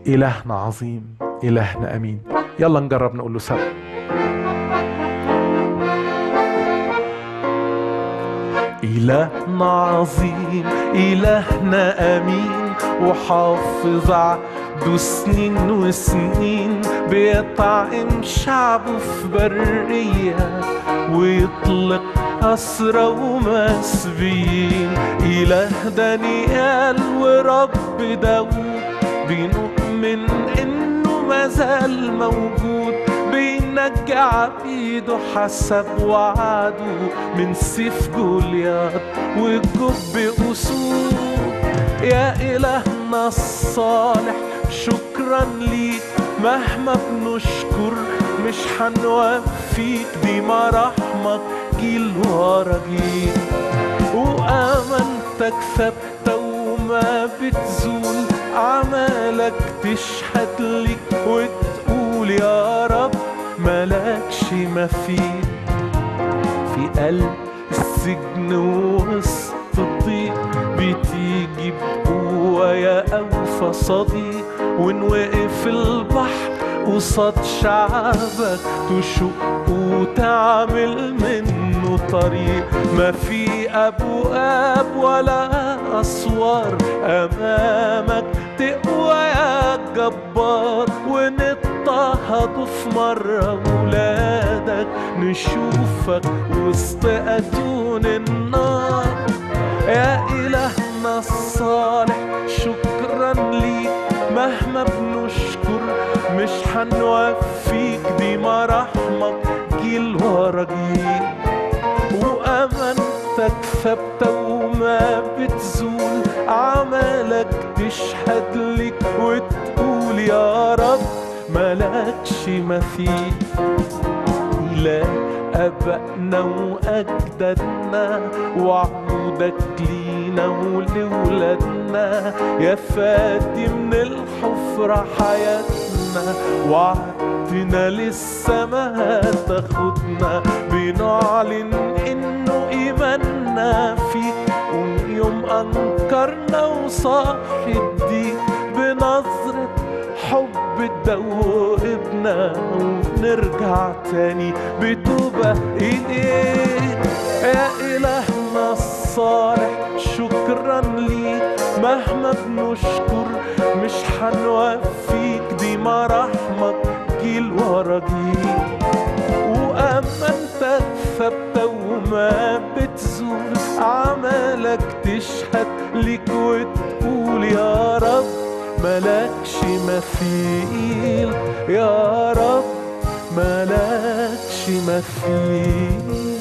إلهنا عظيم إلهنا أمين يلا نجرب نقول له سوا إلهنا عظيم إلهنا أمين وحافظ عبده سنين وسنين بيطعم شعبه في برية ويطلق أسرى ومسبيين إله دانيال ورب داود بنؤمن إنه مازال موجود بينجى عبيده حسب وعده من سيف جوليات وجب أسود يا إلهنا الصالح شكرا ليك مهما بنشكر مش حنوفيك دي مراحمك جيل ورا جيل وأمانتك ثابتة وما بتزول أعمالك تشهد لك وتقول يا رب ملكش مثيل في قلب السجن وسط الضيق بتيجي بقوة يا أوفى صديق وإن وقف البحر قصاد شعبك تشق وتعمل منه طريق ما في أبواب ولا أسوار أمامك تقوى يا جبار ونضطهد في مرة ولادك نشوفك وسط أتون النار يا إلهنا الصالح شكرا ليك مهما بنشكر مش حنوفيك دي مراحمك جيل ورا جيل وأمانتك ثابتة وما بتزول أعمالك تشهد لك وتقول يا رب ملكش مثيل إله أبائنا وأجدادنا وعودك لينا ولولادنا يا فادي من الحفرة حياتنا وعدتنا للسما تاخدنا بنعلن إنه إيماننا فيك ويوم أنكرنا وصاحي الدين بنظرة حب تدوبنا ونرجع تاني بتوبة إليك يا إلهنا الصالح شكرا ليك مهما بنشكر مش حنوفيك دي مراحمك جيل ورا جيل وأمانتك ثابتة وما بتزول أعمالك تشهد ليك وتقول يا رب ملكش مثيل يا رب ملكش مثيل